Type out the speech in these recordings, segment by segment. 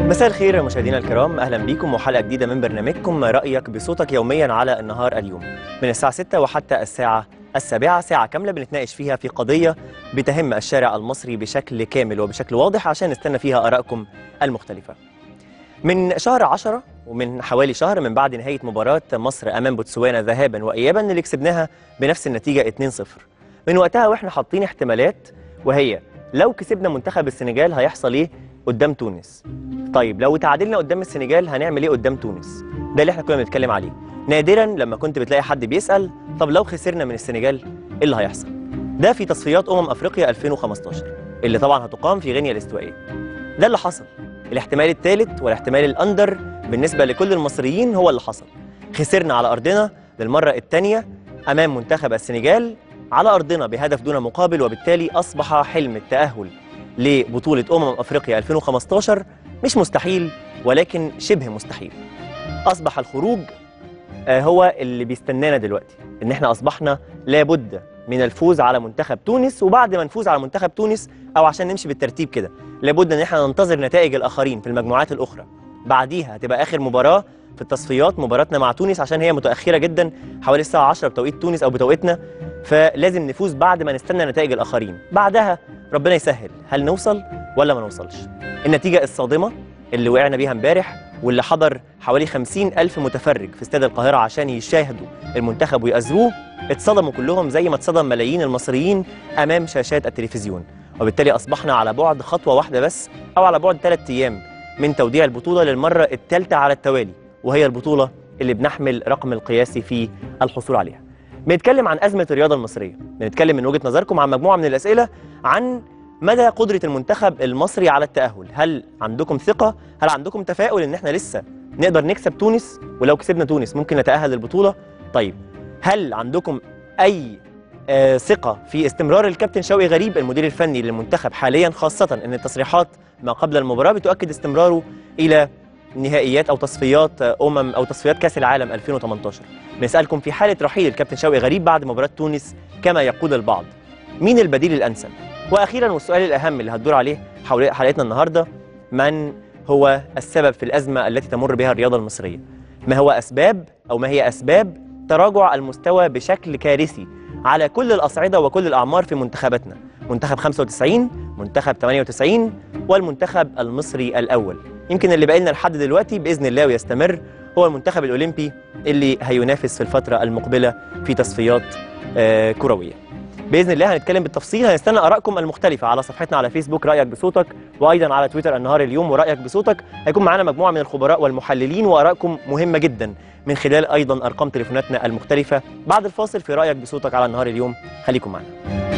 مساء الخير مشاهدينا الكرام اهلا بكم وحلقه جديده من برنامجكم رايك بصوتك يوميا على النهار اليوم من الساعه 6 وحتى الساعه السابعة ساعة كاملة بنتناقش فيها في قضية بتهم الشارع المصري بشكل كامل وبشكل واضح عشان نستنى فيها آرائكم المختلفة من شهر 10 ومن حوالي شهر من بعد نهاية مباراة مصر أمام بوتسوانا ذهابا وإيابا اللي كسبناها بنفس النتيجة 2-0 من وقتها وإحنا حاطين احتمالات وهي لو كسبنا منتخب السنغال هيحصل إيه قدام تونس طيب لو تعادلنا قدام السنغال هنعمل إيه قدام تونس ده اللي إحنا كنا بنتكلم عليه نادرا لما كنت بتلاقي حد بيسأل طب لو خسرنا من السنغال إيه اللي هيحصل ده في تصفيات أمم أفريقيا 2015 اللي طبعا هتقام في غينيا الاستوائية ده اللي حصل الاحتمال الثالث والاحتمال الأندر بالنسبة لكل المصريين هو اللي حصل خسرنا على أرضنا للمرة الثانية أمام منتخب السنغال على أرضنا بهدف دون مقابل وبالتالي أصبح حلم التأهل لبطولة أمم أفريقيا 2015 مش مستحيل ولكن شبه مستحيل أصبح الخروج آه، هو اللي بيستنانا دلوقتي إن إحنا أصبحنا لابد من الفوز على منتخب تونس وبعد ما نفوز على منتخب تونس أو عشان نمشي بالترتيب كده لابد إن إحنا ننتظر نتائج الآخرين في المجموعات الأخرى بعديها هتبقى آخر مباراة في التصفيات مباراتنا مع تونس عشان هي متأخرة جدا حوالي الساعة 10 بتوقيت تونس أو بتوقيتنا فلازم نفوز بعد ما نستنى نتائج الآخرين بعدها ربنا يسهل هل نوصل ولا ما نوصلش النتيجة الصادمة اللي وقعنا بيها امبارح واللي حضر حوالي 50 ألف متفرج في استاد القاهرة عشان يشاهدوا المنتخب ويأزروه اتصدموا كلهم زي ما اتصدم ملايين المصريين أمام شاشات التلفزيون وبالتالي أصبحنا على بعد خطوة واحدة بس أو على بعد ثلاث أيام من توديع البطولة للمرة الثالثة على التوالي وهي البطولة اللي بنحمل رقم القياسي في الحصول عليها بنتكلم عن أزمة الرياضة المصرية بنتكلم من وجهة نظركم عن مجموعة من الأسئلة عن مدى قدرة المنتخب المصري على التأهل هل عندكم ثقة هل عندكم تفاؤل ان احنا لسه نقدر نكسب تونس ولو كسبنا تونس ممكن نتأهل للبطولة طيب هل عندكم اي آه ثقة في استمرار الكابتن شوقي غريب المدير الفني للمنتخب حاليا خاصة ان التصريحات ما قبل المباراة بتؤكد استمراره الى نهائيات او تصفيات آه، امم او تصفيات كاس العالم 2018 بنسألكم في حالة رحيل الكابتن شوقي غريب بعد مباراة تونس كما يقول البعض مين البديل الانسب واخيرا والسؤال الاهم اللي هتدور عليه حول حلقتنا النهارده من هو السبب في الازمه التي تمر بها الرياضه المصريه ما هو اسباب او ما هي اسباب تراجع المستوى بشكل كارثي على كل الاصعده وكل الاعمار في منتخباتنا منتخب 95 منتخب 98 والمنتخب المصري الاول يمكن اللي بقى لنا لحد دلوقتي باذن الله ويستمر هو المنتخب الاولمبي اللي هينافس في الفتره المقبله في تصفيات آه، كرويه باذن الله هنتكلم بالتفصيل هنستنى ارائكم المختلفه على صفحتنا على فيسبوك رايك بصوتك وايضا على تويتر النهار اليوم ورايك بصوتك هيكون معانا مجموعه من الخبراء والمحللين وارائكم مهمه جدا من خلال ايضا ارقام تليفوناتنا المختلفه بعد الفاصل في رايك بصوتك على النهار اليوم خليكم معنا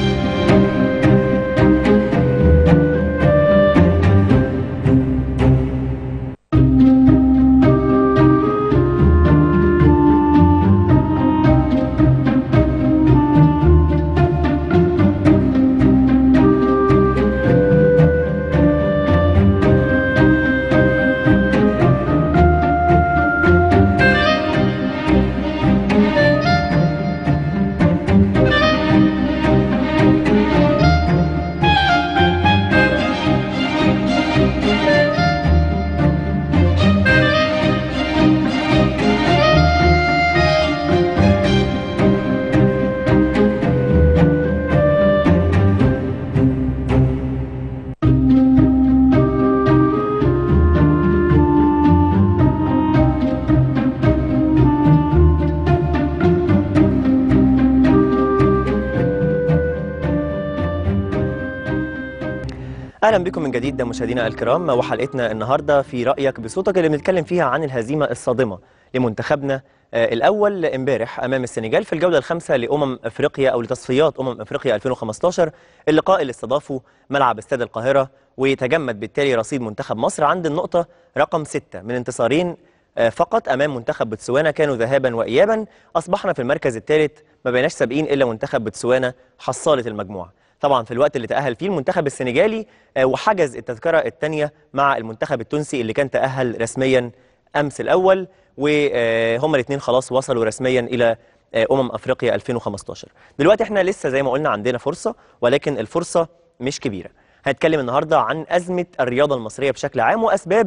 اهلا بكم من جديد مشاهدينا الكرام وحلقتنا النهارده في رايك بصوتك اللي بنتكلم فيها عن الهزيمه الصادمه لمنتخبنا آه، الاول امبارح امام السنغال في الجوله الخامسه لامم افريقيا او لتصفيات امم افريقيا 2015 اللقاء اللي استضافه ملعب استاد القاهره ويتجمد بالتالي رصيد منتخب مصر عند النقطه رقم ستة من انتصارين آه، فقط امام منتخب بوتسوانا كانوا ذهابا وايابا اصبحنا في المركز الثالث ما بيناش سابقين الا منتخب بوتسوانا حصاله المجموعه طبعا في الوقت اللي تأهل فيه المنتخب السنغالي آه، وحجز التذكرة الثانية مع المنتخب التونسي اللي كان تأهل رسميا أمس الأول وهما الاثنين خلاص وصلوا رسميا إلى آه، أمم أفريقيا 2015 دلوقتي احنا لسه زي ما قلنا عندنا فرصة ولكن الفرصة مش كبيرة هنتكلم النهاردة عن أزمة الرياضة المصرية بشكل عام وأسباب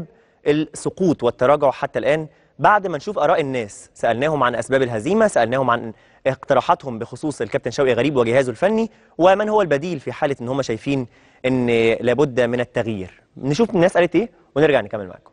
السقوط والتراجع حتى الآن بعد ما نشوف آراء الناس سألناهم عن أسباب الهزيمة سألناهم عن اقتراحاتهم بخصوص الكابتن شوقي غريب وجهازه الفني ومن هو البديل في حالة إن هم شايفين إن لابد من التغيير نشوف الناس قالت إيه ونرجع نكمل معاكم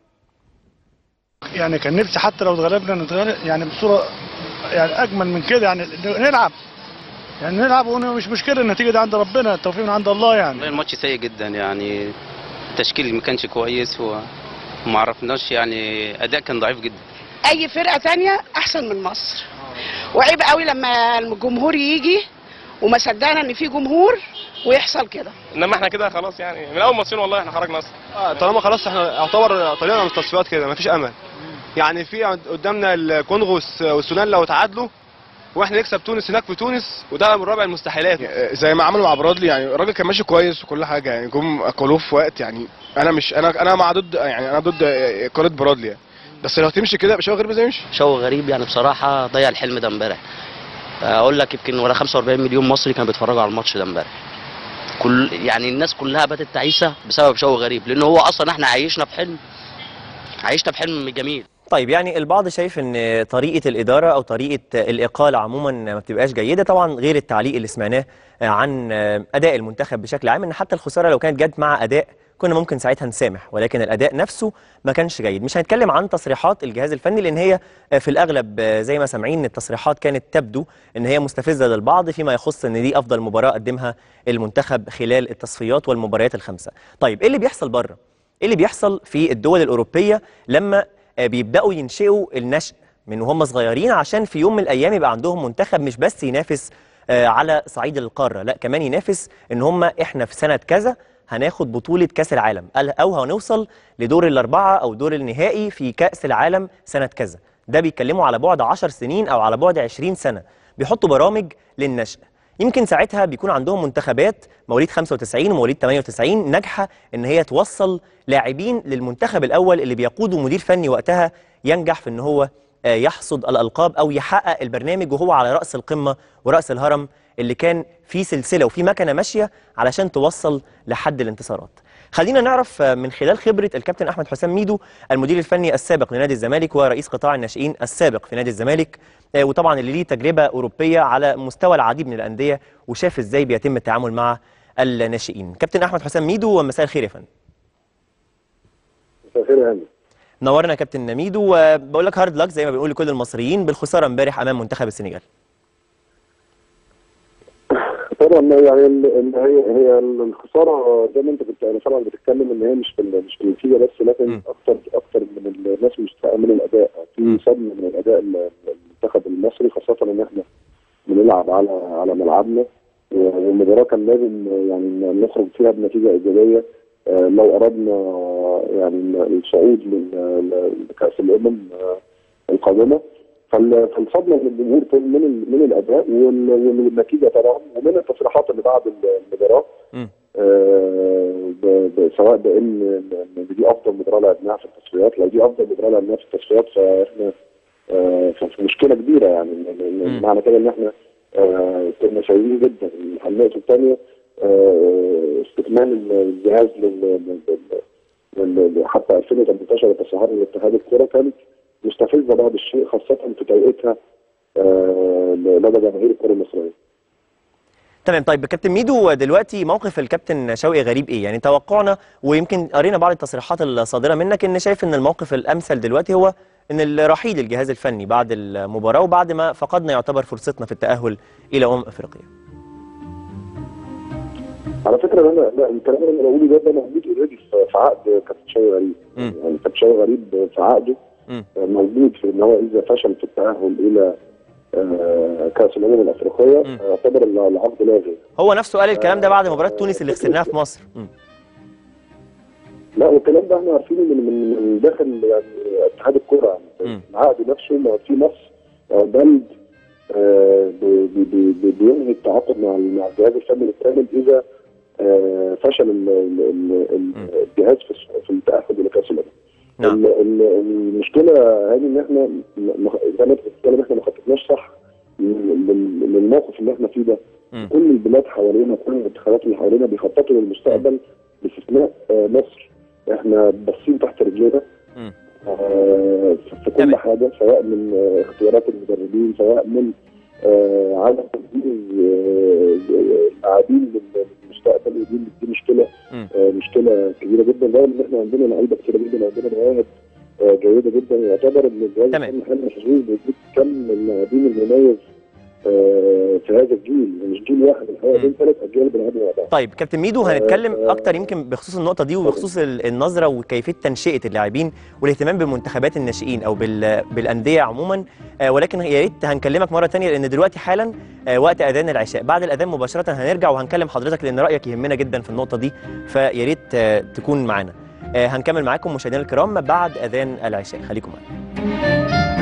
يعني كان نفسي حتى لو اتغلبنا نتغلب يعني بصوره يعني اجمل من كده يعني نلعب يعني نلعب ومش مشكله النتيجه دي عند ربنا التوفيق من عند الله يعني والله الماتش سيء جدا يعني التشكيل ما كانش كويس وما عرفناش يعني اداء كان ضعيف جدا اي فرقه تانية احسن من مصر وعيب قوي لما الجمهور يجي وما صدقنا ان في جمهور ويحصل كده انما احنا كده خلاص يعني من اول ماتشين والله احنا خرجنا اصلا آه، طالما خلاص احنا يعتبر طلعنا من التصفيات كده مفيش امل يعني في عند- قدامنا الكونغو والس- والسودان لو تعادلوا واحنا نكسب تونس هناك في تونس وده من رابع المستحيلات زي ما عملوا مع برادلي يعني الراجل كان ماشي كويس وكل حاجه يعني جم اقلوه في وقت يعني انا مش انا انا مع ضد يعني انا ضد اقاله برادلي يعني بس لو تمشي كده مش هو غير زي يمشي شو غريب يعني بصراحه ضيع الحلم ده امبارح اقول لك يمكن ولا 45 مليون مصري كانوا بيتفرجوا على الماتش ده امبارح كل يعني الناس كلها باتت تعيسه بسبب شو غريب لان هو اصلا احنا عايشنا في حلم عايشنا في حلم جميل طيب يعني البعض شايف ان طريقه الاداره او طريقه الاقاله عموما ما بتبقاش جيده طبعا غير التعليق اللي سمعناه عن اداء المنتخب بشكل عام ان حتى الخساره لو كانت جت مع اداء كنا ممكن ساعتها نسامح ولكن الاداء نفسه ما كانش جيد مش هنتكلم عن تصريحات الجهاز الفني لان هي في الاغلب زي ما سامعين التصريحات كانت تبدو ان هي مستفزه للبعض فيما يخص ان دي افضل مباراه قدمها المنتخب خلال التصفيات والمباريات الخمسه طيب ايه اللي بيحصل بره ايه اللي بيحصل في الدول الاوروبيه لما آه، بيبداوا ينشئوا النشء من وهم صغيرين عشان في يوم من الايام يبقى عندهم منتخب مش بس ينافس آه، على صعيد القاره لا كمان ينافس ان هم احنا في سنه كذا هناخد بطوله كاس العالم قال- او هنوصل لدور الاربعه او دور النهائي في كاس العالم سنه كذا ده بيتكلموا على بعد 10 سنين او على بعد 20 سنه بيحطوا برامج للنشء يمكن ساعتها بيكون عندهم منتخبات مواليد 95 ومواليد 98 ناجحه ان هي توصل لاعبين للمنتخب الاول اللي بيقوده مدير فني وقتها ينجح في ان هو آه، يحصد الالقاب او يحقق البرنامج وهو على راس القمه وراس الهرم اللي كان في سلسله وفي مكنه ماشيه علشان توصل لحد الانتصارات. خلينا نعرف آه، من خلال خبره الكابتن احمد حسام ميدو المدير الفني السابق لنادي الزمالك ورئيس قطاع الناشئين السابق في نادي الزمالك آه، وطبعا اللي ليه تجربه اوروبيه على مستوى العديد من الانديه وشاف ازاي بيتم التعامل مع الناشئين. كابتن احمد حسام ميدو ومساء الخير يا فندم. مساء الخير يا هاني نورنا يا كابتن ميدو وبقول لك هارد لك زي ما بنقول لكل المصريين بالخساره امبارح امام منتخب السنغال. طبعا يعني ال- ال- هي هي الخساره زي ما انت كنت انا طبعا بتتكلم ان هي مش في ال- مش في النتيجه بس لكن م. اكتر اكتر من الناس مستاءه من الاداء م. في صدمه من الاداء ال- المنتخب المصري خاصه ان احنا بنلعب على على ملعبنا و- والمباراه كان لازم يعني نخرج فيها بنتيجه ايجابيه آه، لو اردنا يعني الصعود لل- لكاس الامم آه، القادمه فال- فالصدمه من الجمهور طول من ال- من الاداء وال- ومن النتيجه طبعا ومن التصريحات اللي بعد المباراه مم. آه، ب- ب- سواء بان إن دي افضل مباراه لعبناها في التصفيات لو دي افضل مباراه لعبناها في التصفيات فاحنا آه، ف- في مشكله كبيره يعني إن- إن- مم. معنى كده ان احنا آه، كنا سيئين جدا النقطه الثانيه استكمال الجهاز لل- لل- لل- لل- حتى 2018 تصهر لاتحاد الكره كانت مستفزه بعض الشيء خاصه في توقيتها آه، لدى جماهير الكره المصريه. تمام طيب كابتن ميدو دلوقتي موقف الكابتن شوقي غريب ايه يعني توقعنا ويمكن قرينا بعض التصريحات الصادره منك ان شايف ان الموقف الامثل دلوقتي هو ان الرحيل الجهاز الفني بعد المباراه وبعد ما فقدنا يعتبر فرصتنا في التاهل الى امم افريقيا على فكره انا لا الكلام اللي انا بقوله ده ده موجود اوريدي في في عقد كابتن شوقي غريب مم. يعني كابتن شوقي غريب في عقده مم. موجود في ان هو اذا فشل في التاهل الى آه، كاس الامم الافريقيه مم. يعتبر العقد لاغي هو نفسه قال الكلام ده بعد مباراه تونس اللي خسرناها في مصر مم. لا والكلام ده احنا عارفينه من من من داخل يعني اتحاد الكوره يعني مم. العقد نفسه ما في مصر آه، بند آه، بي- بي- بي- بي- بينهي التعاقد مع مع الجهاز الفني بالكامل اذا آه، فشل ال- ال- ال- مم. الجهاز في الس- في التاهل الى كاس الامم. نعم ال- ال- المشكله هذه ان احنا م- م- زي ما انت بتتكلم احنا ما خططناش صح لل- لل- للموقف اللي احنا فيه ده مم. كل البلاد حوالينا كل الاتحادات اللي حوالينا بيخططوا للمستقبل باستثناء آه، مصر احنا باصين تحت رجلينا مم. آه، في- في كل تمام. حاجه سواء من آه، اختيارات المدربين سواء من آه، عدم تجهيز آه، اللاعبين للمستقبل ودي دي مشكله مم. آه، مشكله كبيره جدا رغم ان احنا عندنا لعيبه كتيره جدا وعندنا مواهب آه، جيده جدا يعتبر ان الجهاز تمام. الفني حاليا محظوظ بوجود كم من اللاعبين المميز آه، في هذا الجيل مش جيل واحد الحقيقه مم. دول ثلاث اجيال بيلعبوا مع بعض طيب كابتن ميدو هنتكلم آه، اكتر يمكن بخصوص النقطه دي وبخصوص ال- النظره وكيفيه تنشئه اللاعبين والاهتمام بمنتخبات الناشئين او بال- بالانديه عموما آه، ولكن يا ريت هنكلمك مره تانية لان دلوقتي حالا آه، وقت اذان العشاء بعد الاذان مباشره هنرجع وهنكلم حضرتك لان رايك يهمنا جدا في النقطه دي فيا ريت آه، تكون معانا آه، هنكمل معاكم مشاهدينا الكرام بعد اذان العشاء خليكم معانا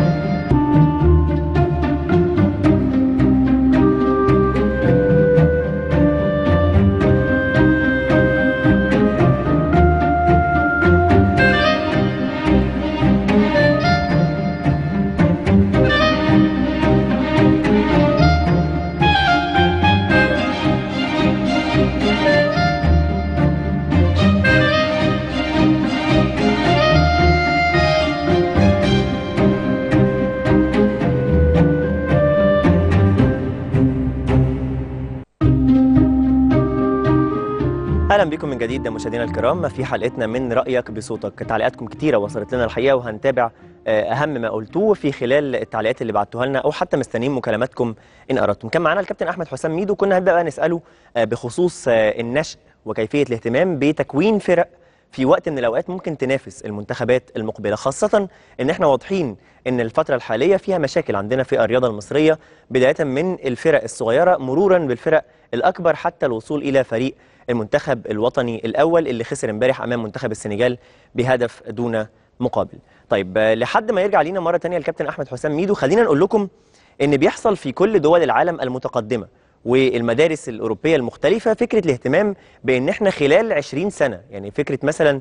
اهلا بكم من جديد مشاهدينا الكرام في حلقتنا من رايك بصوتك تعليقاتكم كتيره وصلت لنا الحقيقه وهنتابع آه، اهم ما قلتوه في خلال التعليقات اللي بعتوها لنا او حتى مستنيين مكالماتكم ان اردتم كان معانا الكابتن احمد حسام ميدو كنا هنبدا بقى نساله آه، بخصوص آه، النشء وكيفيه الاهتمام بتكوين فرق في وقت من الاوقات ممكن تنافس المنتخبات المقبله خاصه ان احنا واضحين ان الفتره الحاليه فيها مشاكل عندنا في الرياضه المصريه بدايه من الفرق الصغيره مرورا بالفرق الاكبر حتى الوصول الى فريق المنتخب الوطني الاول اللي خسر امبارح امام منتخب السنغال بهدف دون مقابل طيب آه، لحد ما يرجع لينا مره تانية الكابتن احمد حسام ميدو خلينا نقول لكم ان بيحصل في كل دول العالم المتقدمه والمدارس الاوروبيه المختلفه فكره الاهتمام بان احنا خلال 20 سنه يعني فكره مثلا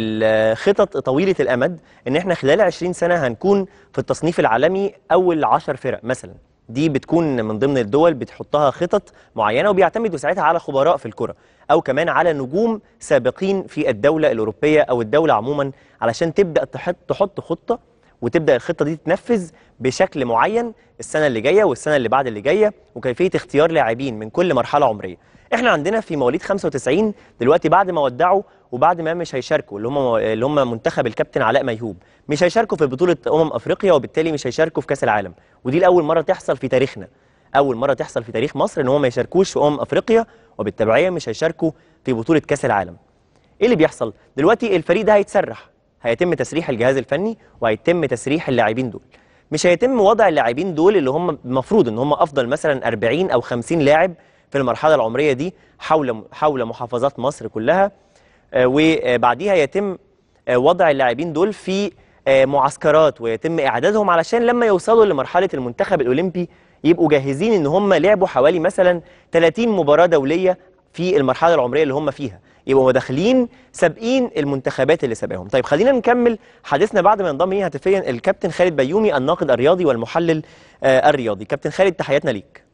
الخطط طويله الامد ان احنا خلال 20 سنه هنكون في التصنيف العالمي اول 10 فرق مثلا دي بتكون من ضمن الدول بتحطها خطط معينه وبيعتمدوا ساعتها على خبراء في الكره او كمان على نجوم سابقين في الدوله الاوروبيه او الدوله عموما علشان تبدا تحط تحط خطه وتبدا الخطه دي تتنفذ بشكل معين السنه اللي جايه والسنه اللي بعد اللي جايه وكيفيه اختيار لاعبين من كل مرحله عمريه احنا عندنا في مواليد 95 دلوقتي بعد ما ودعوا وبعد ما مش هيشاركوا اللي هم اللي هم منتخب الكابتن علاء ميهوب مش هيشاركوا في بطوله امم افريقيا وبالتالي مش هيشاركوا في كاس العالم ودي لاول مره تحصل في تاريخنا اول مره تحصل في تاريخ مصر ان هم ما يشاركوش في امم افريقيا وبالتبعيه مش هيشاركوا في بطوله كاس العالم ايه اللي بيحصل دلوقتي الفريق ده هيتسرح هيتم تسريح الجهاز الفني وهيتم تسريح اللاعبين دول مش هيتم وضع اللاعبين دول اللي هم المفروض ان هم افضل مثلا 40 او 50 لاعب في المرحله العمريه دي حول حول محافظات مصر كلها آه، وبعديها يتم آه، وضع اللاعبين دول في آه، معسكرات ويتم اعدادهم علشان لما يوصلوا لمرحله المنتخب الاولمبي يبقوا جاهزين ان هم لعبوا حوالي مثلا 30 مباراه دوليه في المرحله العمريه اللي هم فيها يبقوا داخلين سابقين المنتخبات اللي سابقاهم طيب خلينا نكمل حديثنا بعد ما ينضم لينا هاتفيا الكابتن خالد بيومي الناقد الرياضي والمحلل آه، الرياضي كابتن خالد تحياتنا ليك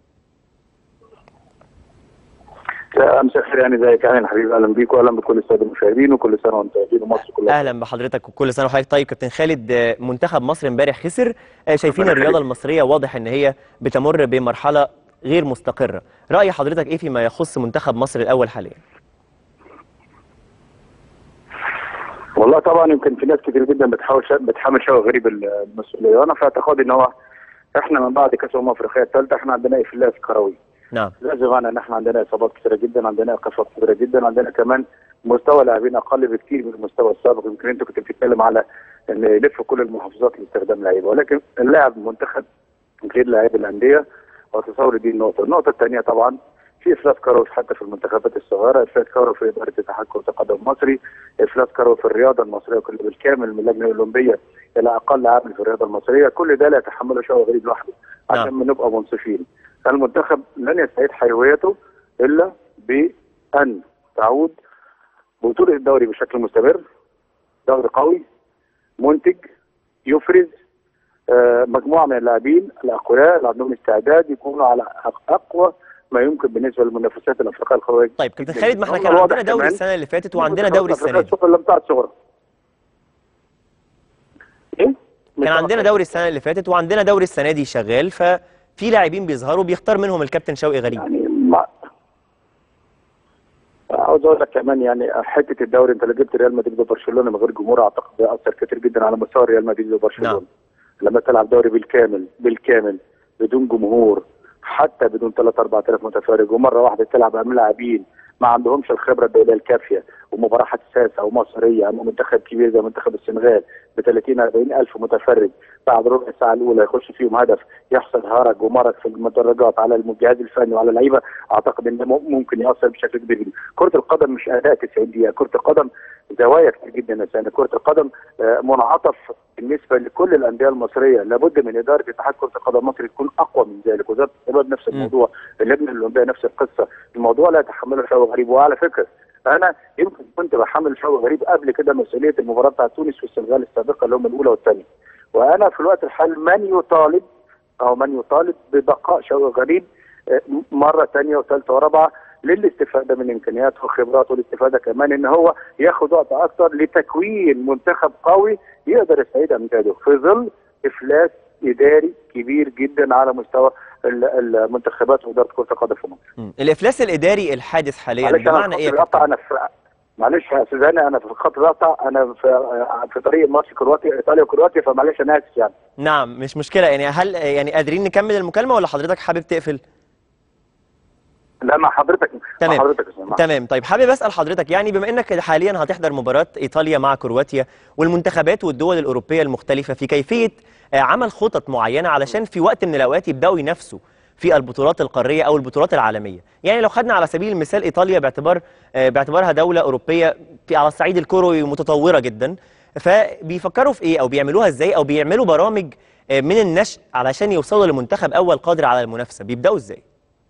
مساء الخير يعني ازيك يعني يا حبيبي اهلا بيك واهلا بكل الساده المشاهدين وكل سنه وانتم طيبين ومصر كلها اهلا بحضرتك وكل سنه وحضرتك طيب كابتن خالد آه، منتخب مصر امبارح خسر آه، شايفين ربنا الرياضه يخليك. المصريه واضح ان هي بتمر بمرحله غير مستقره راي حضرتك ايه فيما يخص منتخب مصر الاول حاليا والله طبعا يمكن في ناس كتير جدا بتحاول شا... بتحمل شويه غريب المسؤوليه وانا في اعتقادي ان هو احنا من بعد كاس الامم الافريقيه الثالثه احنا عندنا افلاس كروي نعم لازم غنى ان احنا عندنا اصابات كثيره جدا عندنا ايقافات كثيره جدا عندنا كمان مستوى لاعبين اقل بكثير من المستوى السابق يمكن انت كنت بتتكلم على ان يلف كل المحافظات لاستخدام لعيبه ولكن اللاعب منتخب غير لاعب الانديه وتصوري دي النقطه، النقطه الثانيه طبعا في افلاس كروي حتى في المنتخبات الصغيره، افلاس كروي في اداره التحكم والتقدم المصري، افلاس كروي في الرياضه المصريه كل بالكامل من اللجنه الاولمبيه الى اقل عامل في الرياضه المصريه، كل ده لا يتحمله شويه غريب لوحده عشان نعم. نبقى منصفين. المنتخب لن يستعيد حيويته الا بان تعود بطوله الدوري بشكل مستمر دوري قوي منتج يفرز آه، مجموعه من اللاعبين الاقوياء اللي عندهم استعداد يكونوا على أق- اقوى ما يمكن بالنسبه للمنافسات الافريقيه القويه طيب كابتن خالد ما احنا هو كان الواضح عندنا دوري كمان السنه اللي فاتت وعندنا دوري السنه دي الصغرى لم تعد صغرى كان عندنا دوري السنه اللي فاتت وعندنا دوري السنه دي شغال ففي لاعبين بيظهروا بيختار منهم الكابتن شوقي غريب يعني ما عاوز اقول لك كمان يعني حته الدوري انت لو جبت ريال مدريد وبرشلونه من غير جمهور اعتقد بيأثر كتير جدا على مستوى ريال مدريد وبرشلونه نعم. لما تلعب دوري بالكامل بالكامل بدون جمهور حتى بدون 3 4000 متفرج ومره واحده تلعب امام لاعبين ما عندهمش الخبره الدوليه الكافيه ومباراه حساسه ومصريه امام منتخب كبير زي منتخب السنغال ب 30 40 الف متفرج بعد ربع ساعه الاولى يخش فيهم هدف يحصل هرج ومرج في المدرجات على الجهاز الفني وعلى اللعيبه اعتقد ان ده ممكن ياثر بشكل كبير جدا. كره القدم مش اداء 90 دقيقه، كره القدم زوايا كتير جدا يا سامي، كره القدم آه، منعطف بالنسبه لكل الانديه المصريه، لابد من اداره اتحاد كره القدم المصري تكون اقوى من ذلك، وزاره الشباب نفس الموضوع، اللجنه الاولمبيه نفس القصه، الموضوع لا يتحمله شوقي غريب وعلى فكره انا يمكن كنت بحمل شوقي غريب قبل كده مسؤوليه المباراه بتاعت تونس والسنغال السابقه اللي هم الاولى والثانيه. وانا في الوقت الحالي من يطالب او من يطالب ببقاء شوقي غريب آه، مره ثانيه وثالثه ورابعه للاستفاده من امكانياته وخبراته والاستفاده كمان ان هو ياخد وقت اكثر لتكوين منتخب قوي يقدر يستعيد امجاده في ظل افلاس اداري كبير جدا على مستوى ال- المنتخبات واداره كره القدم في مصر. مم. الافلاس الاداري الحادث حاليا معلش انا بمعنى في ايه خط يا القطع كابتن؟ انا في معلش يا استاذ هاني انا في خط القطع انا في في طريق ماتش كرواتيا ايطاليا وكرواتيا فمعلش انا اسف يعني. نعم مش مشكله يعني هل يعني قادرين نكمل المكالمه ولا حضرتك حابب تقفل؟ لا مع حضرتك تمام. مع حضرتك يا أستاذ. مع- تمام طيب حابب اسال حضرتك يعني بما انك حاليا هتحضر مباراه ايطاليا مع كرواتيا والمنتخبات والدول الاوروبيه المختلفه في كيفيه آه، عمل خطط معينه علشان في وقت من الاوقات يبداوا ينافسوا في البطولات القاريه او البطولات العالميه يعني لو خدنا على سبيل المثال ايطاليا باعتبار آه، باعتبارها دوله اوروبيه في على الصعيد الكروي متطوره جدا فبيفكروا في ايه او بيعملوها ازاي او بيعملوا برامج آه، من النشء علشان يوصلوا لمنتخب اول قادر على المنافسه بيبداوا ازاي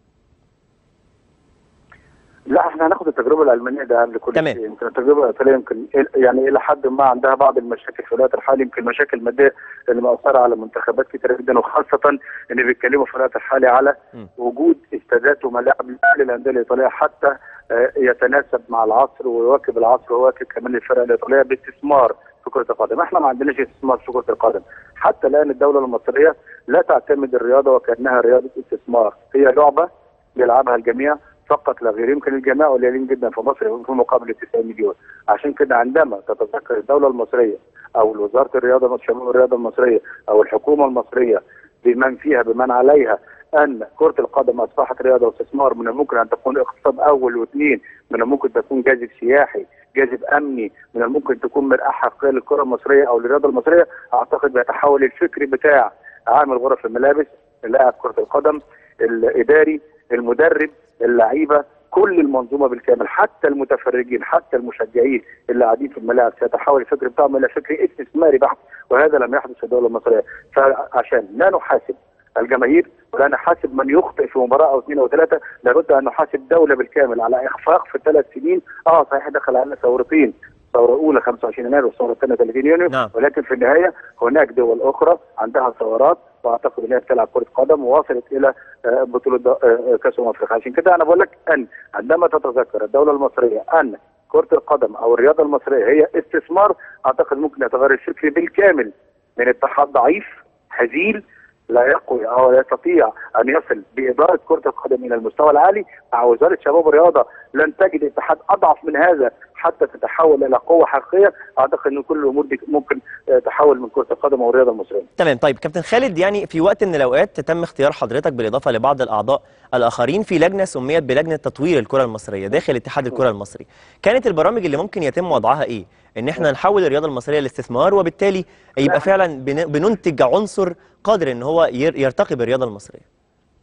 لا احنا هناخد التجربه الالمانيه ده قبل كل تمام. شيء يمكن التجربه الايطاليه يمكن يعني الى حد ما عندها بعض المشاكل في الوقت الحالي يمكن مشاكل ماديه اللي مأثره على منتخبات كتيره جدا وخاصه ان بيتكلموا في الوقت الحالي على م. وجود استادات وملاعب لكل الانديه الايطاليه حتى آه، يتناسب مع العصر ويواكب العصر ويواكب كمان الفرق الايطاليه باستثمار في كره القدم، احنا ما عندناش استثمار في كره القدم، حتى الان الدوله المصريه لا تعتمد الرياضه وكانها رياضه استثمار، هي لعبه يلعبها الجميع فقط لا غير يمكن الجماعه قليلين جدا في مصر في مقابل 90 مليون عشان كده عندما تتذكر الدوله المصريه او وزاره الرياضه شباب الرياضه المصريه او الحكومه المصريه بمن فيها بمن عليها ان كره القدم اصبحت رياضه واستثمار من الممكن ان تكون اقتصاد اول واثنين من الممكن تكون جاذب سياحي جاذب امني من الممكن تكون مرآة حقيقيه للكره المصريه او للرياضه المصريه اعتقد بيتحول الفكر بتاع عامل غرف الملابس لاعب كره القدم الاداري المدرب اللعيبه كل المنظومه بالكامل حتى المتفرجين حتى المشجعين اللي قاعدين في الملاعب سيتحول الفكر بتاعهم الى فكر استثماري بحت وهذا لم يحدث في الدوله المصريه فعشان لا نحاسب الجماهير ولا نحاسب من يخطئ في مباراه او اثنين او ثلاثه لابد ان نحاسب دوله بالكامل على اخفاق في ثلاث سنين اه صحيح دخل علينا ثورتين الثوره الاولى 25 يناير والثوره الثانيه 30 يونيو نعم. ولكن في النهايه هناك دول اخرى عندها ثورات واعتقد ان هي بتلعب كره قدم ووصلت الى آه، بطوله د- آه، كاس امم افريقيا عشان كده انا بقول لك ان عندما تتذكر الدوله المصريه ان كره القدم او الرياضه المصريه هي استثمار اعتقد ممكن يتغير الفكر بالكامل من اتحاد ضعيف هزيل لا يقوي او لا يستطيع ان يصل باداره كره القدم الى المستوى العالي مع وزاره شباب والرياضه لن تجد اتحاد اضعف من هذا حتى تتحول الى قوه حقيقيه اعتقد ان كل الامور دي ممكن آه، تحول من كره القدم والرياضه المصريه تمام طيب كابتن خالد يعني في وقت من الاوقات تم اختيار حضرتك بالاضافه لبعض الاعضاء الاخرين في لجنه سميت بلجنه تطوير الكره المصريه داخل اتحاد الكره المصري كانت البرامج اللي ممكن يتم وضعها ايه ان احنا نحول الرياضه المصريه لاستثمار وبالتالي يبقى فعلا بن- بننتج عنصر قادر ان هو ير- يرتقي بالرياضه المصريه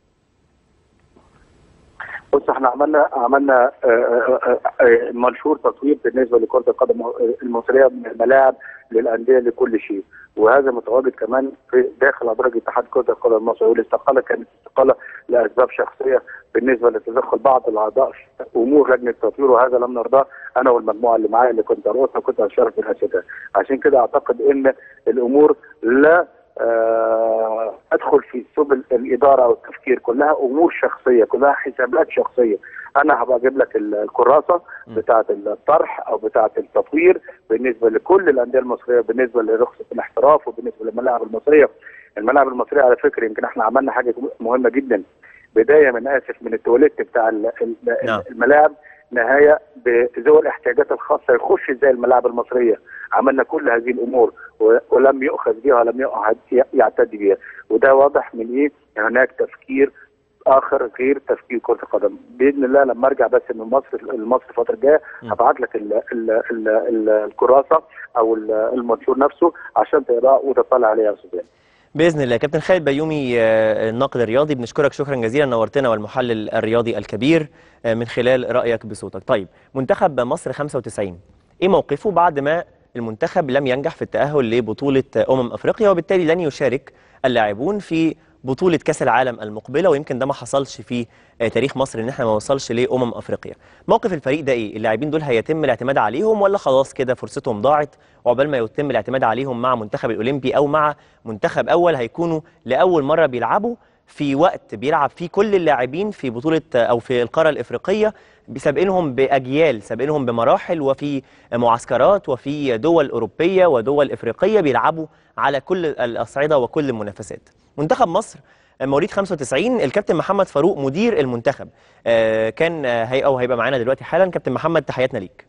بص احنا عملنا عملنا آه، آه، آه، منشور تطوير بالنسبه لكره القدم المصريه من الملاعب للانديه لكل شيء وهذا متواجد كمان في داخل ادراج اتحاد كره القدم المصري والاستقاله كانت استقاله لاسباب شخصيه بالنسبه لتدخل بعض الاعضاء في امور لجنه التطوير وهذا لم نرضاه انا والمجموعه اللي معايا اللي كنت رئيسها كنت اشرف برئاستها عشان كده اعتقد ان الامور لا آه، ادخل في سبل الاداره والتفكير كلها امور شخصيه كلها حسابات شخصيه انا هبقى اجيب لك ال- الكراسه بتاعه الطرح او بتاعه التطوير بالنسبه لكل الانديه المصريه بالنسبه لرخصه الاحتراف وبالنسبه للملاعب المصريه الملاعب المصريه على فكره يمكن احنا عملنا حاجه مهمه جدا بدايه من اسف من التواليت بتاع ال- ال- نعم. الملاعب نهايه بذوي الاحتياجات الخاصه يخش ازاي الملاعب المصريه عملنا كل هذه الامور و- ولم يؤخذ بها ولم يقعد ي- يعتد بها وده واضح من ايه إن هناك تفكير اخر غير تفكير كره القدم باذن الله لما ارجع بس من مصر لمصر الفتره الجايه هبعت لك ال ال ال ال الكراسه او ال- المنشور نفسه عشان تقراه وتطلع عليه يا استاذ باذن الله كابتن خالد بيومي آه، الناقد الرياضي بنشكرك شكرا جزيلا نورتنا والمحلل الرياضي الكبير آه، من خلال رايك بصوتك طيب منتخب مصر 95 ايه موقفه بعد ما المنتخب لم ينجح في التاهل لبطوله آه، امم افريقيا وبالتالي لن يشارك اللاعبون في بطوله كاس العالم المقبله ويمكن ده ما حصلش في آه، تاريخ مصر ان احنا ما وصلش لامم افريقيا موقف الفريق ده ايه اللاعبين دول هيتم الاعتماد عليهم ولا خلاص كده فرصتهم ضاعت وعقبال ما يتم الاعتماد عليهم مع منتخب الاولمبي او مع منتخب اول هيكونوا لاول مره بيلعبوا في وقت بيلعب فيه كل اللاعبين في بطوله او في القاره الافريقيه سابقينهم باجيال سابقينهم بمراحل وفي معسكرات وفي دول اوروبيه ودول افريقيه بيلعبوا على كل الاصعده وكل المنافسات منتخب مصر مواليد 95 الكابتن محمد فاروق مدير المنتخب آه، كان آه، هي او هيبقى معانا دلوقتي حالا كابتن محمد تحياتنا ليك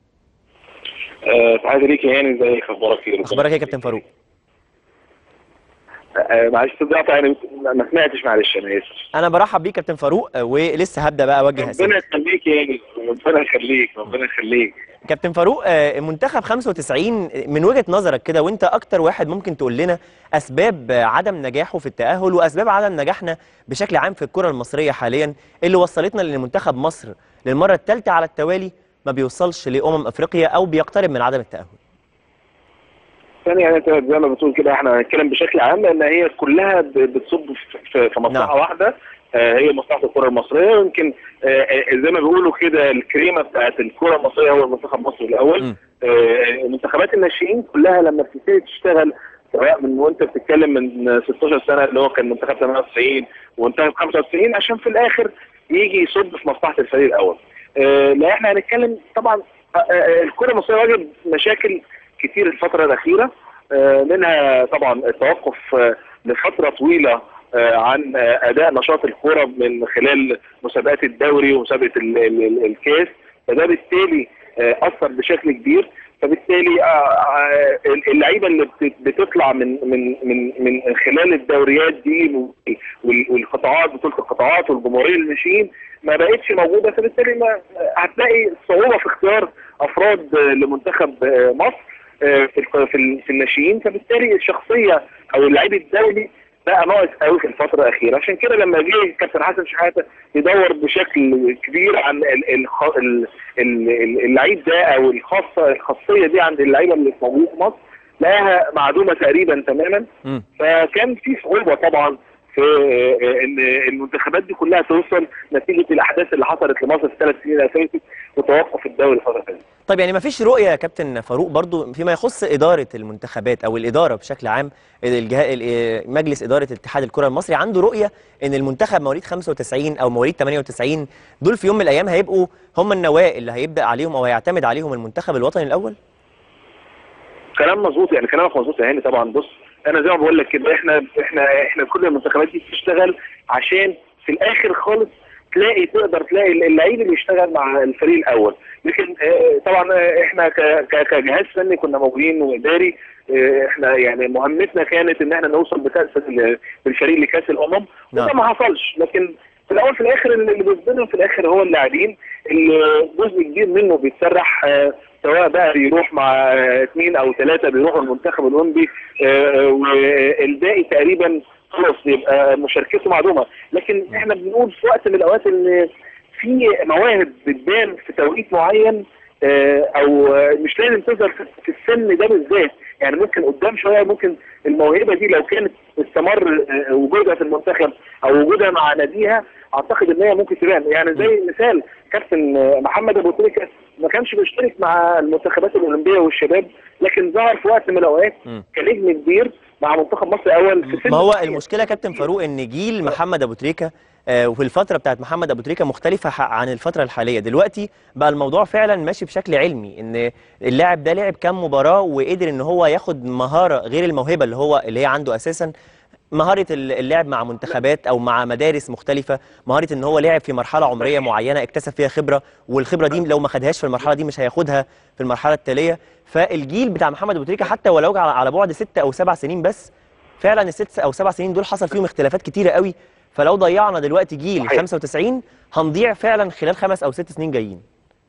آه، تحياتي ليك يا هاني ازيك اخبارك ايه؟ اخبارك ايه يا كابتن فاروق آه، معلش صدقت يعني ما سمعتش معلش انا اسف انا برحب بيك كابتن فاروق آه، ولسه هبدا بقى اوجه ربنا اسئله يخليك يا هاني ربنا يخليك ربنا يخليك كابتن فاروق آه، منتخب 95 من وجهة نظرك كده وانت اكتر واحد ممكن تقول لنا اسباب آه، عدم نجاحه في التأهل واسباب عدم نجاحنا بشكل عام في الكرة المصرية حاليا اللي وصلتنا لان منتخب مصر للمرة الثالثة على التوالي ما بيوصلش لأمم افريقيا او بيقترب من عدم التأهل ثاني يعني انت زي ما بتقول كده احنا هنتكلم بشكل عام لان هي كلها ب- بتصب في- في في مصلحه نعم. واحده آه، هي مصلحه الكره المصريه ويمكن آه، آه، زي ما بيقولوا كده الكريمه بتاعت الكره المصريه هو المنتخب المصري الاول م. آه، منتخبات الناشئين كلها لما بتبتدي تشتغل سواء من وانت بتتكلم من 16 سنه اللي هو كان منتخب 98 ومنتخب 95 عشان في الاخر يجي يصب في مصلحه الفريق الاول. آه، لا احنا هنتكلم طبعا آه، آه، الكره المصريه واجهت مشاكل كتير الفتره الاخيره آه، منها طبعا التوقف آه، لفتره طويله آه، عن آه، اداء نشاط الكره من خلال مسابقات الدوري ومسابقه ال- ال- ال- الكاس فده بالتالي آه، اثر بشكل كبير فبالتالي آه، آه، اللعيبه اللي بت- بتطلع من من من من خلال الدوريات دي وال- والقطاعات بطوله القطاعات والجمهوريه للناشئين ما بقتش موجوده فبالتالي ما هتلاقي صعوبه في اختيار افراد آه، لمنتخب آه، مصر آه، في الق- في ال- في الناشئين فبالتالي الشخصيه او اللعيب الدولي بقى ناقص قوي في الفتره الاخيره عشان كده لما جه كابتن حسن شحاته يدور بشكل كبير عن ال- الخ- ال- ال- ال- اللعيب ده او الخاصه الخاصيه دي عند اللعيبه اللي موجوده في مصر لقاها معدومه تقريبا تماما مم. فكان في صعوبه طبعا في آه، ان المنتخبات دي كلها توصل نتيجه الاحداث اللي حصلت لمصر في الثلاث سنين اللي فاتت وتوقف الدوري الفتره اللي فاتت. طيب يعني ما فيش رؤية يا كابتن فاروق برضو فيما يخص إدارة المنتخبات أو الإدارة بشكل عام الجهاز مجلس إدارة اتحاد الكرة المصري عنده رؤية إن المنتخب مواليد 95 أو مواليد 98 دول في يوم من الأيام هيبقوا هم النواة اللي هيبدأ عليهم أو هيعتمد عليهم المنتخب الوطني الأول؟ كلام مظبوط يعني كلامك مظبوط يا هاني طبعا بص انا زي ما بقول لك كده احنا احنا احنا كل المنتخبات دي بتشتغل عشان في الاخر خالص تلاقي تقدر تلاقي اللعيب اللي يشتغل مع الفريق الاول لكن آه، طبعا آه، احنا ك- ك- كجهاز فني كنا موجودين واداري آه، احنا يعني مهمتنا كانت ان احنا نوصل بكاس ال- بالفريق لكاس الامم وده نعم. ما حصلش لكن في الاول في الاخر اللي اللي بيصدرهم في الاخر هو اللاعبين اللي جزء كبير منه بيتسرح آه، سواء بقى بيروح مع آه، اثنين او ثلاثه بيروحوا المنتخب الاولمبي آه، والباقي تقريبا خلاص بيبقى مشاركته معدومه لكن احنا بنقول في وقت من الاوقات ان في مواهب بتبان في توقيت معين آه، او آه، مش لازم تظهر في- في السن ده بالذات يعني ممكن قدام شويه ممكن الموهبه دي لو كانت استمر آه، وجودها في المنتخب او وجودها مع ناديها اعتقد ان هي ممكن تبان يعني زي مثال كابتن آه، محمد ابو تريكه ما كانش بيشترك مع المنتخبات الاولمبيه والشباب لكن ظهر في وقت من الاوقات مم. كنجم كبير مع منتخب مصر الاول في سن ما هو معين. المشكله يا كابتن فاروق ان جيل محمد ابو تريكه آه، وفي الفتره بتاعت محمد ابو تريكه مختلفه ح- عن الفتره الحاليه دلوقتي بقى الموضوع فعلا ماشي بشكل علمي ان اللاعب ده لعب كام مباراه وقدر ان هو ياخد مهاره غير الموهبه اللي هو اللي هي عنده اساسا مهاره ال- اللعب مع منتخبات او مع مدارس مختلفه مهاره ان هو لعب في مرحله عمريه معينه اكتسب فيها خبره والخبره دي لو ما خدهاش في المرحله دي مش هياخدها في المرحله التاليه فالجيل بتاع محمد ابو تريكه حتى ولو على على بعد ست او سبع سنين بس فعلا الست او سبع سنين دول حصل فيهم اختلافات كتيره قوي فلو ضيعنا دلوقتي جيل صحيح. 95 هنضيع فعلا خلال خمس او ست سنين جايين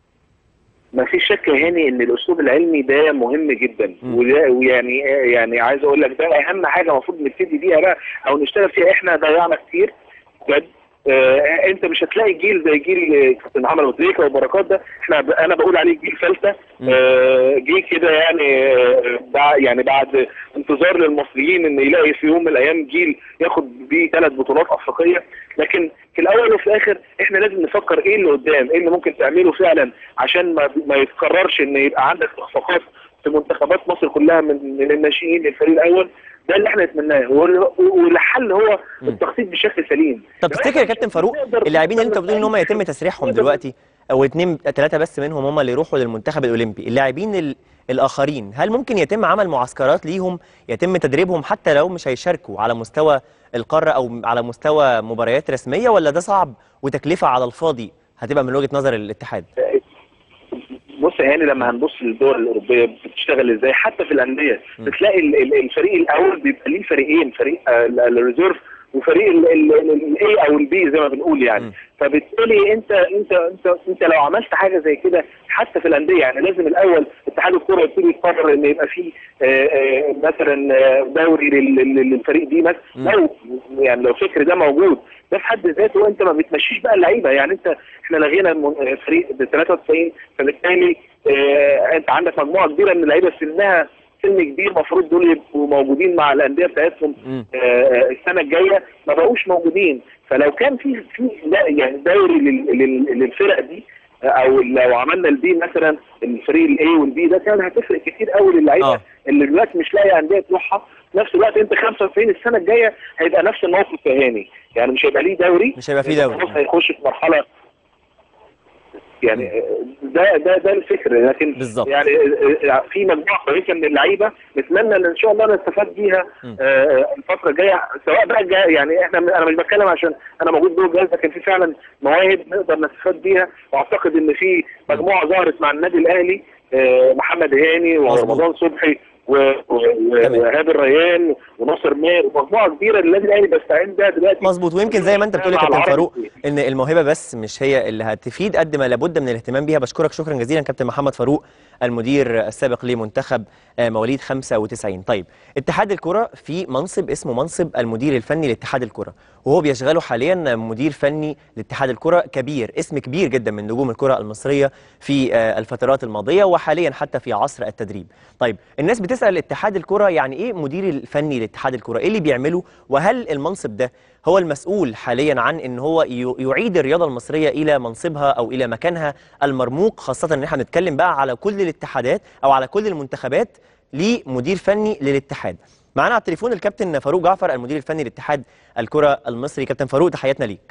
ما فيش شك يا هاني ان الاسلوب العلمي ده مهم جدا مم. وده ويعني يعني عايز اقول لك ده اهم حاجه المفروض نبتدي بيها بقى او نشتغل فيها احنا ضيعنا كتير بجد آه انت مش هتلاقي جيل زي جيل آه، كابتن محمد ابو تريكه وبركات ده احنا ب- انا بقول عليه جيل فلته مم. آه جه كده يعني آه بعد يعني بعد انتظار للمصريين ان يلاقي في يوم من الايام جيل ياخد بيه ثلاث بطولات افريقيه لكن في الاول وفي الاخر احنا لازم نفكر ايه اللي قدام ايه اللي ممكن تعمله فعلا عشان ما ما يتكررش ان يبقى عندك اخفاقات في منتخبات مصر كلها من من الناشئين للفريق الاول ده اللي احنا نتمناه وال- والحل هو مم. التخطيط بشكل سليم طب تفتكر يا كابتن فاروق نقدر- اللاعبين اللي انت بتقول ان هم يتم تسريحهم نقدر- دلوقتي او اتنين ثلاثه بس منهم هم اللي يروحوا للمنتخب الاولمبي اللاعبين ال- الاخرين هل ممكن يتم عمل معسكرات ليهم يتم تدريبهم حتى لو مش هيشاركوا على مستوى القاره او على مستوى مباريات رسميه ولا ده صعب وتكلفه على الفاضي هتبقى من وجهه نظر الاتحاد بص يعني لما هنبص للدول الاوروبيه بتشتغل ازاي حتى في الانديه م. بتلاقي ال- ال- الفريق الاول بيبقى ليه فريقين فريق آه، ال- الريزيرف وفريق الاي او البي زي ما بنقول يعني م. فبالتالي انت انت انت انت لو عملت حاجه زي كده حتى في الانديه يعني لازم الاول اتحاد الكره يبتدي يقرر ان يبقى في آه، آه، مثلا آه، دوري لل- لل- للفريق دي مثلا م. لو يعني لو الفكر ده موجود ده في حد ذاته انت ما بتمشيش بقى اللعيبه يعني انت احنا لغينا الم- الفريق ب 93 فبالتالي اه انت عندك مجموعه كبيره من اللعيبه سنها سن كبير المفروض دول يبقوا موجودين مع الانديه بتاعتهم مم. آه، السنه الجايه ما بقوش موجودين فلو كان في في لا- يعني دوري لل- لل- للفرق دي آه، او لو عملنا البي مثلا الفريق الاي والبي ده كان هتفرق كتير قوي للعيبه آه. اللي دلوقتي مش لاقي انديه تروحها في نفس الوقت انت 95 السنه الجايه هيبقى نفس الموقف يا هاني يعني مش هيبقى ليه دوري مش هيبقى فيه دوري. خلاص هيخش في مرحله يعني ده ده ده الفكر لكن بالظبط. يعني في مجموعه كويسه من اللعيبه نتمنى ان ان شاء الله نستفاد بيها م. آه، الفتره الجايه سواء بقى الجاية يعني احنا انا مش بتكلم عشان انا موجود جوه الجهاز لكن في فعلا مواهب نقدر نستفاد بيها واعتقد ان في مجموعه ظهرت مع النادي الاهلي آه، محمد هاني مظبوط. ورمضان صبحي و- و- و- تمام. وإيهاب الريان وناصر ماهر ومجموعه كبيره النادي الاهلي بيستعين بيها دلوقتي مظبوط ويمكن زي ما انت بتقول يا مع كابتن العربي. فاروق ان الموهبه بس مش هي اللي هتفيد قد ما لابد من الاهتمام بيها بشكرك شكرا جزيلا كابتن محمد فاروق المدير السابق لمنتخب آه، مواليد 95 طيب اتحاد الكره في منصب اسمه منصب المدير الفني لاتحاد الكره وهو بيشغله حاليا مدير فني لاتحاد الكره كبير اسم كبير جدا من نجوم الكره المصريه في آه، الفترات الماضيه وحاليا حتى في عصر التدريب طيب الناس بتسال اتحاد الكره يعني ايه مدير الفني لاتحاد الكره ايه اللي بيعمله وهل المنصب ده هو المسؤول حاليا عن ان هو ي- يعيد الرياضه المصريه الى منصبها او الى مكانها المرموق خاصه ان احنا بنتكلم بقى على كل الاتحادات او على كل المنتخبات لمدير فني للاتحاد معانا على التليفون الكابتن فاروق جعفر المدير الفني لاتحاد الكره المصري كابتن فاروق تحياتنا ليك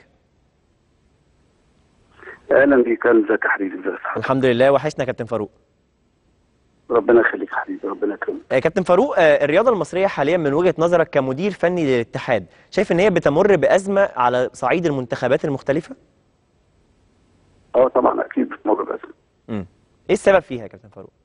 اهلا بيك ازيك يا حبيبي ازيك الحمد لله وحشنا يا كابتن فاروق ربنا يخليك يا حبيبي ربنا يكرمك آه، كابتن فاروق آه، الرياضه المصريه حاليا من وجهه نظرك كمدير فني للاتحاد شايف ان هي بتمر بازمه على صعيد المنتخبات المختلفه اه طبعا اكيد بتمر بازمه امم ايه السبب فيها يا كابتن فاروق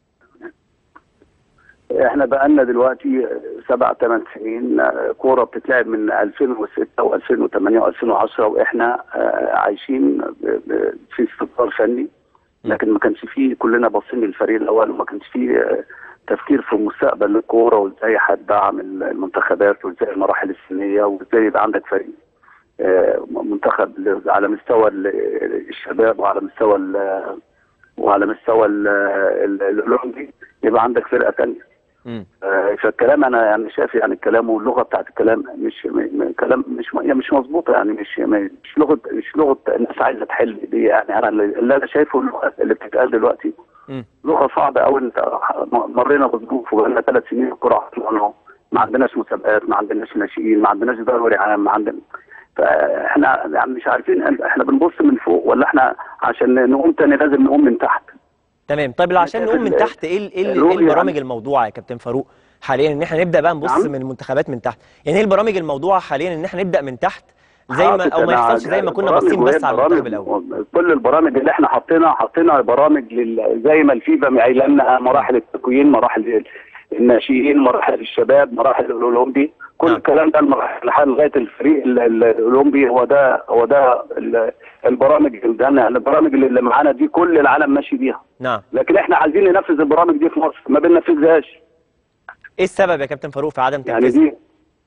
احنا بقالنا دلوقتي سبع ثمان سنين آه، كوره بتتلعب من 2006 و2008 و2010 واحنا آه، عايشين ب- ب- في استقرار فني لكن ما كانش فيه كلنا باصين للفريق الاول وما كانش فيه آه، تفكير في مستقبل الكوره وازاي هتدعم المنتخبات وازاي المراحل السنيه وازاي يبقى عندك فريق آه، منتخب ل- على مستوى ال- الشباب وعلى مستوى ال- وعلى مستوى ال- ال- الاولمبي يبقى عندك فرقه ثانيه امم آه، فالكلام انا يعني شايف يعني الكلام واللغه بتاعت الكلام مش م- م- كلام مش يعني مش مظبوطه يعني مش مش لغه مش لغه الناس عايزه تحل دي يعني انا اللي اللي انا شايفه اللغه اللي بتتقال دلوقتي مم. لغه صعبه قوي انت مرينا بظروف وبقالنا ثلاث سنين الكره عطلانه ما عندناش مسابقات ما عندناش ناشئين ما عندناش دوري عام ما عندنا فاحنا يعني مش عارفين احنا بنبص من فوق ولا احنا عشان نقوم تاني لازم نقوم من تحت تمام طيب عشان نقوم من تحت ايه ال- ايه ال- ايه الرؤية البرامج يعني. الموضوعه يا كابتن فاروق حاليا ان احنا نبدا بقى نبص نعم. من المنتخبات من تحت يعني ايه البرامج الموضوعه حاليا ان احنا نبدا من تحت زي ما حاطط او ما أنا يحصلش زي ما كنا برامج باصين وهي بس على برامج- المنتخب الاول كل البرامج اللي احنا حاطينها حاطينها برامج لل... زي ما الفيفا قايله لنا مراحل التكوين مراحل الناشئين مراحل الشباب مراحل الاولمبي كل نعم. الكلام ده المراحل لحد لغايه الفريق ال- ال- الاولمبي هو ده هو ده ال- البرامج اللي عندنا. البرامج اللي معانا دي كل العالم ماشي بيها نعم لكن احنا عايزين ننفذ البرامج دي في مصر ما بننفذهاش ايه السبب يا كابتن فاروق في عدم يعني تنفيذها دي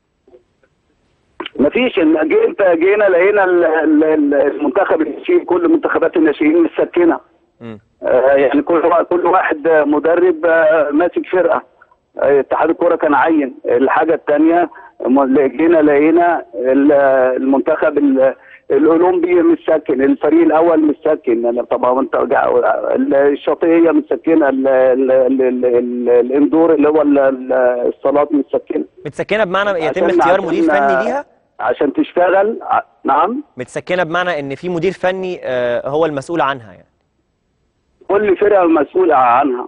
مفيش إن جي انت جينا لقينا ال- ال- ال- المنتخب الناشئين كل منتخبات الناشئين مسكنه مم. آه، يعني كل وا- كل واحد آه، مدرب آه، ماسك فرقه آه، اتحاد الكوره كان عين الحاجه الثانيه جينا لقينا ال- المنتخب ال- الاولمبي مسكن الفريق الاول مسكن أنا طبعا انت جا- الشاطئيه مسكنه ال- ال- ال- ال- ال- الاندور اللي هو ال- ال- الصالات مسكنه متسكنه بمعنى يتم عشان- اختيار مدير عشان- فني ليها عشان تشتغل ع- نعم متسكنه بمعنى ان في مدير فني آه، هو المسؤول عنها يعني كل فرقه مسؤوله عنها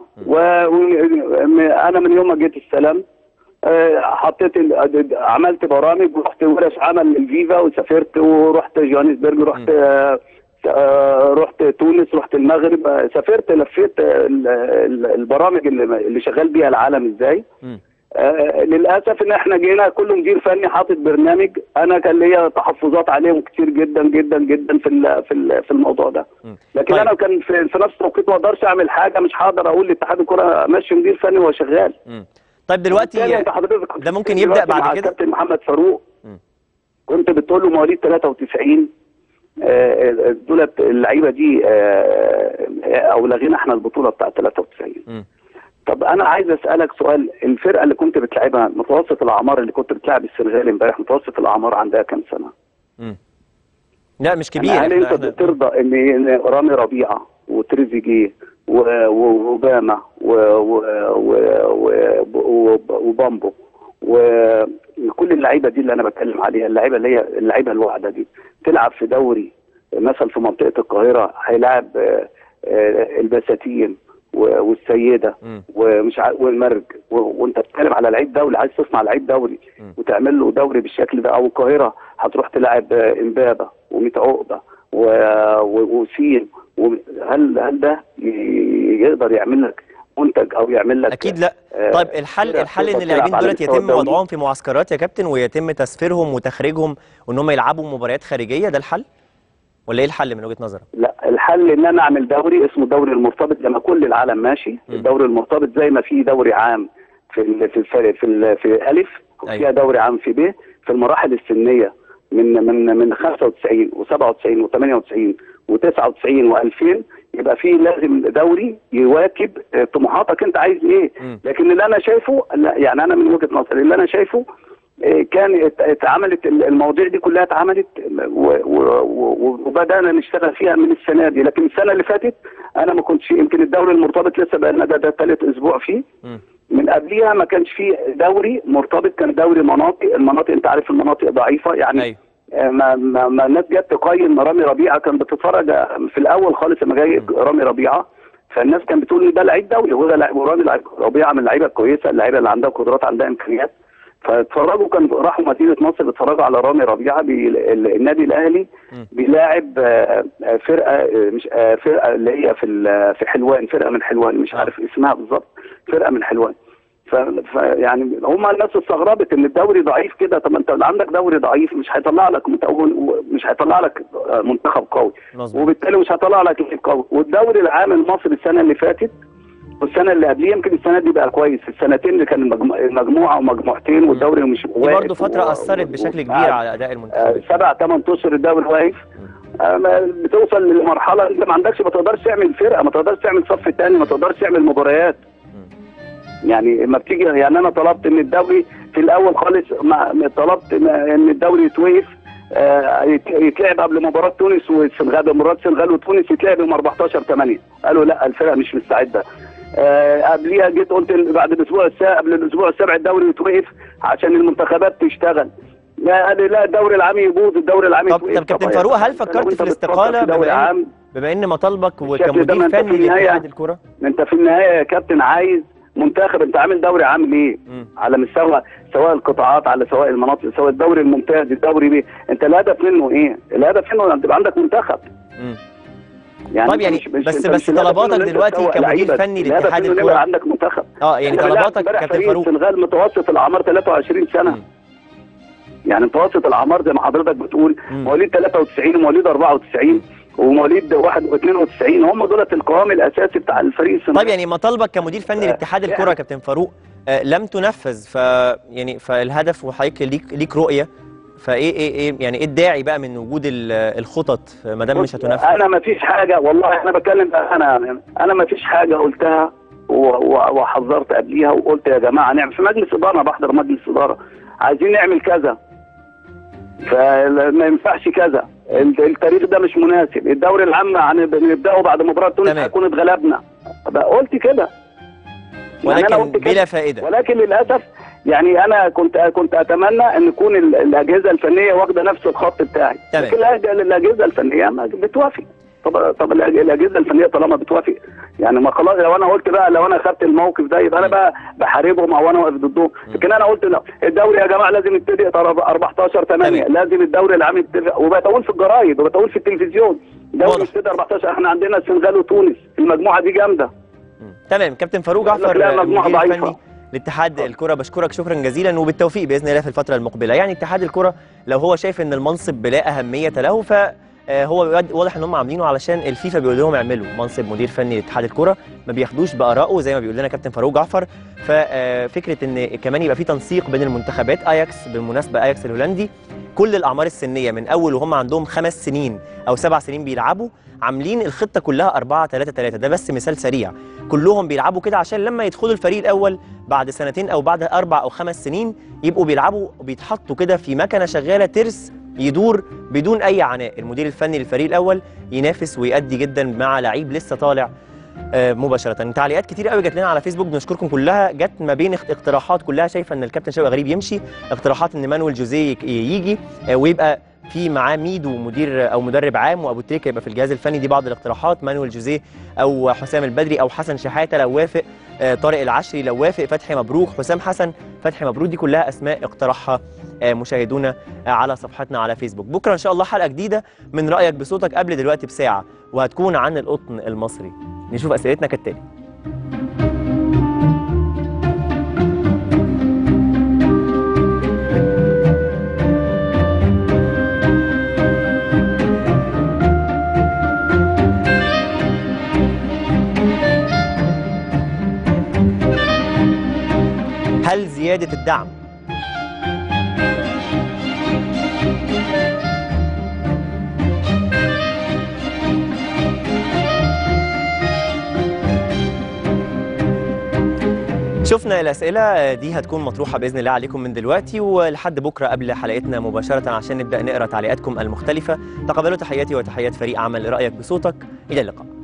وانا من يوم ما جيت السلام آه، حطيت ال- عملت برامج ورحت ورش عمل للفيفا وسافرت ورحت جوهانسبرج رحت آه، آه، رحت تونس رحت المغرب آه، سافرت لفيت آه، ال- ال- البرامج اللي اللي شغال بيها العالم ازاي مم. آه، للاسف ان احنا جينا كل مدير فني حاطط برنامج انا كان ليا تحفظات عليهم كتير جدا جدا جدا في ال- في ال- في الموضوع ده مم. لكن طيب. انا كان في, في نفس التوقيت ما اقدرش اعمل حاجه مش هقدر اقول لاتحاد الكره ماشي مدير فني وهو شغال مم. طيب بالتالي دلوقتي انت حضرتك ده ممكن دلوقتي يبدأ بعد مع كده؟ الكابتن محمد فاروق مم. كنت بتقول له مواليد 93 آه، دولت اللعيبه دي آه، او لغينا احنا البطوله بتاعت 93 مم. طب انا عايز اسالك سؤال الفرقه اللي كنت بتلعبها متوسط الاعمار اللي كنت بتلعب السنغال امبارح متوسط الاعمار عندها كام سنه؟ مم. لا مش كبير يعني هل احنا انت احنا بترضى ان إن رامي ربيعه وتريزيجيه و- و- واوباما و- و- و- و- و- وبامبو وكل اللعيبه دي اللي انا بتكلم عليها اللعيبه اللي هي اللعيبه الواحده دي تلعب في دوري مثلا في منطقه القاهره هيلاعب آه، آه، البساتين و- والسيده مم. ومش ع... والمرج و... وانت بتتكلم على لعيب دولي عايز تصنع لعيب دوري مم. وتعمل له دوري بالشكل ده او القاهره هتروح تلعب آه، امبابه وميت عقبه و... و... وسين و... هل هل ده ي... يقدر يعمل لك منتج او يعمل لك اكيد لا آه، طيب الحل فرق الحل ان تقدر اللاعبين تلعب على دولت المستوى يتم الدولي. وضعهم في معسكرات يا كابتن ويتم تسفيرهم وتخريجهم وان هم يلعبوا مباريات خارجيه ده الحل ولا ايه الحل من وجهه نظرك لا الحل ان انا اعمل دوري اسمه الدوري المرتبط زي ما كل العالم ماشي الدوري المرتبط زي ما في دوري عام في ال في ال في, ال في الف وفيها أيوة. دوري عام في ب في المراحل السنيه من من من 95 و97 و98 و99 و2000 يبقى في لازم دوري يواكب آه، طموحاتك انت عايز ايه مم. لكن اللي انا شايفه لا يعني انا من وجهه نظري اللي انا شايفه آه، كان ات- اتعملت ال- المواضيع دي كلها اتعملت و- و- و- وبدانا نشتغل فيها من السنه دي لكن السنه اللي فاتت انا ما كنتش يمكن الدوري المرتبط لسه بقى لنا ده, ده ثالث اسبوع فيه مم. من قبليها ما كانش فيه دوري مرتبط كان دوري مناطق المناطق انت عارف المناطق ضعيفه يعني ايوه آه، ما ما, ما الناس جت تقيم رامي ربيعه كان بتتفرج آه، في الاول خالص لما جاي رامي ربيعه فالناس كانت بتقول ده لعيب دولي وده لعيب ورامي لعيب ربيعه من اللعيبه الكويسه اللعيبه اللي عندها قدرات عندها امكانيات فاتفرجوا كان راحوا مدينه نصر اتفرجوا على رامي ربيعه بي ال- النادي الاهلي مم. بيلاعب آه، آه، فرقه آه، مش آه، فرقه اللي هي في ال- في حلوان فرقه من حلوان مش آه. عارف اسمها بالظبط فرقه من حلوان ف... ف يعني هم الناس استغربت ان الدوري ضعيف كده طب ما انت عندك دوري ضعيف مش هيطلع لك متأول مش هيطلع لك آه، منتخب قوي مظبوط وبالتالي مش هيطلع لك لعيب قوي والدوري العام المصري السنه اللي فاتت والسنه اللي قبليه يمكن السنه دي بقى كويس السنتين اللي كان المجمو- مجموعه ومجموعتين والدوري مش دي واقف برضه فتره و- اثرت و- بشكل كبير وقاعد. على اداء آه، المنتخب سبع ثمان اشهر الدوري واقف آه، ما- بتوصل لمرحله انت ما عندكش ما تقدرش تعمل فرقه ما تقدرش تعمل صف تاني ما تقدرش تعمل مباريات يعني ما بتيجي يعني انا طلبت ان الدوري في الاول خالص ما ما طلبت ما- ان الدوري يتوقف آه، يت- يتلعب قبل مباراه تونس والسنغال مباراه السنغال وتونس يتلعب يوم 14 8 قالوا لا الفرق مش مستعده آه قبليها جيت قلت ال- بعد الاسبوع السابع قبل الاسبوع السابع الدوري يتوقف عشان المنتخبات تشتغل لا قال لي لا الدوري العام يبوظ الدوري العام طب يتوقف طب كابتن يا فاروق هل أنت لو فكرت أنت في بتفكر الاستقاله في دوري بما عام ان بما ان مطالبك بالشكل ده، وكمدير ما أنت في فني النهاية- لاتحاد الكره انت في النهايه يا كابتن عايز منتخب انت عامل دوري عام ليه؟ على مستوى سواء القطاعات على سواء المناطق سواء الدوري الممتاز الدوري بيه انت الهدف منه ايه؟ الهدف منه ان تبقى عندك منتخب طيب انت يعني مش- مش- بس انت بس مش الهدف طلباتك منه ان انت دلوقتي تسوق كمدير لعيبة. فني الهدف لاتحاد منه ان الكرة. يبقى عندك منتخب اه يعني احنا بنلعب طلباتك امبارح كابتن فريق فاروق السنغال متوسط الاعمار 23 سنه يعني متوسط الاعمار زي ما حضرتك بتقول مواليد 93 ومواليد 94 ومواليد 92 هم دولت القوام الاساسي بتاع الفريق السنغالي طيب يعني مطالبك كمدير فني لاتحاد الكره يا كابتن فاروق آه، لم تنفذ ف يعني فالهدف وحضرتك ليك ليك رؤيه فايه ايه ايه يعني ايه الداعي بقى من وجود ال- الخطط ما دام مش هتنفذ انا ما فيش حاجه والله انا بتكلم انا انا ما فيش حاجه قلتها و- و- وحذرت قبليها وقلت يا جماعه نعمل في مجلس اداره انا بحضر مجلس اداره عايزين نعمل كذا فما ينفعش كذا ال- التاريخ ده مش مناسب الدوري العام هن- بنبداه بعد مباراه تونس هنكون اتغلبنا بقى قلت كده يعني أنا ولكن قلت كده. بلا فائده ولكن للاسف يعني انا كنت كنت اتمنى ان يكون ال- الاجهزه الفنيه واخده نفس الخط بتاعي تمام. لكن الأج- الاجهزه الفنيه ما بتوافق طب طب الأج- الاجهزه الفنيه طالما بتوافق يعني ما خلاص لو انا قلت بقى لو انا خدت الموقف ده يبقى انا بقى بحاربهم او انا واقف ضدهم لكن انا قلت لا الدوري يا جماعه لازم يبتدي 14 8 لازم الدوري العام يبتدي وبتقول في الجرايد وبتقول في التلفزيون الدوري يبتدي 14 احنا عندنا السنغال وتونس المجموعه دي جامده تمام كابتن فاروق بقول لك جعفر لا، مجموعة المدير ضعيفة. الفني لاتحاد الكره بشكرك شكرا جزيلا وبالتوفيق باذن الله في الفتره المقبله يعني اتحاد الكره لو هو شايف ان المنصب بلا اهميه له ف آه، هو ود- واضح ان هم عاملينه علشان الفيفا بيقول لهم اعملوا منصب مدير فني لاتحاد الكره ما بياخدوش بارائه زي ما بيقول لنا كابتن فاروق جعفر ففكره ان كمان يبقى في تنسيق بين المنتخبات اياكس بالمناسبه اياكس الهولندي كل الاعمار السنيه من اول وهم عندهم خمس سنين او سبع سنين بيلعبوا عاملين الخطه كلها 4 3 3 ده بس مثال سريع كلهم بيلعبوا كده عشان لما يدخلوا الفريق الاول بعد سنتين او بعد اربع او خمس سنين يبقوا بيلعبوا بيتحطوا كده في مكنه شغاله ترس يدور بدون اي عناء المدير الفني للفريق الاول ينافس ويأدي جدا مع لعيب لسه طالع آه، مباشره تعليقات كتير قوي جات لنا على فيسبوك بنشكركم كلها جت ما بين اخت- اقتراحات كلها شايفه ان الكابتن شوقي غريب يمشي اقتراحات ان مانويل جوزيه يك- يجي آه، ويبقى في معاه ميدو مدير او مدرب عام وابو تريكه يبقى في الجهاز الفني دي بعض الاقتراحات مانويل جوزيه او حسام البدري او حسن شحاته لو وافق آه، طارق العشري لو وافق فتحي مبروك حسام حسن فتحي مبروك دي كلها اسماء اقترحها آه، مشاهدونا آه، على صفحتنا على فيسبوك بكره ان شاء الله حلقه جديده من رايك بصوتك قبل دلوقتي بساعه وهتكون عن القطن المصري نشوف اسئلتنا كالتالي هل زياده الدعم شفنا الأسئلة دي هتكون مطروحة بإذن الله عليكم من دلوقتي ولحد بكرة قبل حلقتنا مباشرة عشان نبدأ نقرأ تعليقاتكم المختلفة تقبلوا تحياتي وتحيات فريق عمل رأيك بصوتك إلى اللقاء